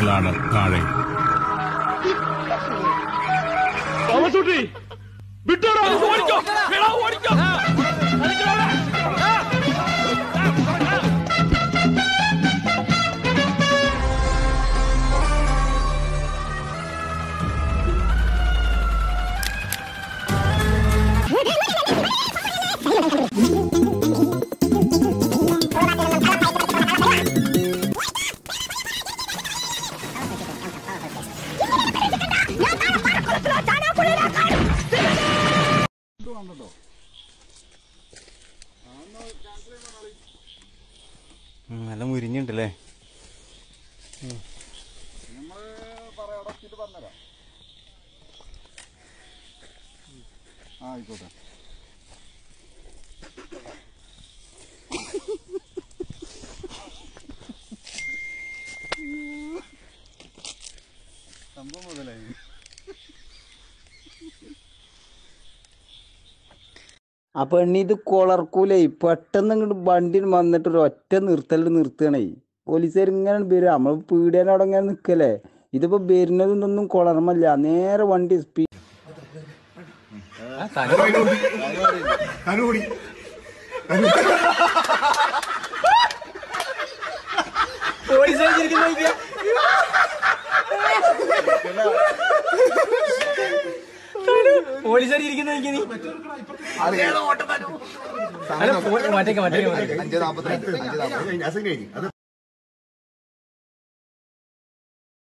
ദൃശ്യങ്ങളാണ് താഴെ തോമസൂട്ടി വിട്ടോടാ ഓടിക്കോ എടാ, ഓടിക്കോ നല്ല മുരിഞ്ഞുണ്ടല്ലേ ആയിക്കോട്ടെ സംഭവം മുതലായി ആ പെണ്ണി ഇത് കൊളർക്കൂലേ പെട്ടെന്ന് ഇങ്ങോട്ട് വണ്ടി വന്നിട്ട് ഒരു ഒറ്റ നിർത്തലിൽ നിർത്തുകയാണേ പോലീസുകാർ ഇങ്ങനെ വരും നമ്മൾ പീടിയാനവിടെ ഇങ്ങനെ നിൽക്കല്ലേ ഇതിപ്പോ വരുന്നതും ഇതൊന്നും കൊളർമല്ല നേരെ വണ്ടി സ്പീഡ് പോലീസുകാർ ഇരിക്കുന്ന നീ അല്ല, പോ- മറ്റേക്ക് മറ്റേക്ക് മറ്റേക്ക് അഞ്ച് നാപ്പത്തി അഞ്ച് നാപ്പത്തി